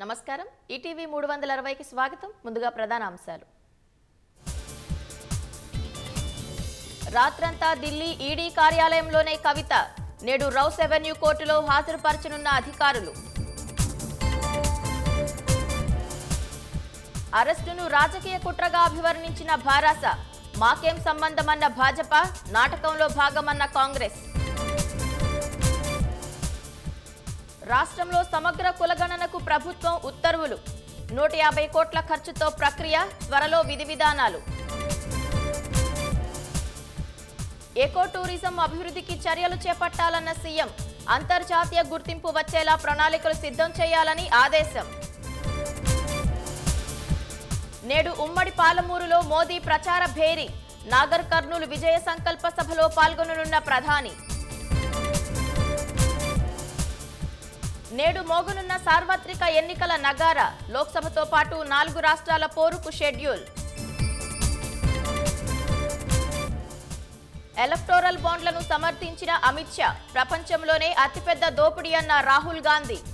నమస్కారం ఈటీవీ మూడు వందల అరవైకి స్వాగతం ముందుగా ప్రధాన అంశాలు రాత్రంతా ఢిల్లీ ఈడీ కార్యాలయంలోనే కవిత నేడు రౌస్ ఎవెన్యూ కోర్టులో హాజరుపరచనున్న అధికారులు అరెస్టును రాజకీయ కుట్రగా అభివర్ణించిన భారాస మాకేం సంబంధమన్న భాజపా నాటకంలో భాగమన్న కాంగ్రెస్ రాష్ట్రంలో సమగ్ర కులగణనకు ప్రభుత్వం ఉత్తర్వులు నూట యాభై కోట్ల ఖర్చుతో ప్రక్రియ త్వరలో విధి విధానాలు ఎకో టూరిజం అభివృద్ధికి చర్యలు చేపట్టాలన్న సీఎం అంతర్జాతీయ గుర్తింపు వచ్చేలా ప్రణాళికలు సిద్ధం చేయాలని ఆదేశం నేడు ఉమ్మడి పాలమూరులో మోదీ ప్రచార భేరీ నాగర్ కర్నూలు విజయ సంకల్ప సభలో పాల్గొననున్న ప్రధాని నేడు మోగనున్న సార్వత్రిక ఎన్నికల నగార లోక్సభతో పాటు నాలుగు రాష్ట్రాల పోరుకు షెడ్యూల్ ఎలక్టోరల్ బాండ్లను సమర్థించిన అమిత్ షా ప్రపంచంలోనే అతిపెద్ద దోపిడీ అన్న రాహుల్ గాంధీ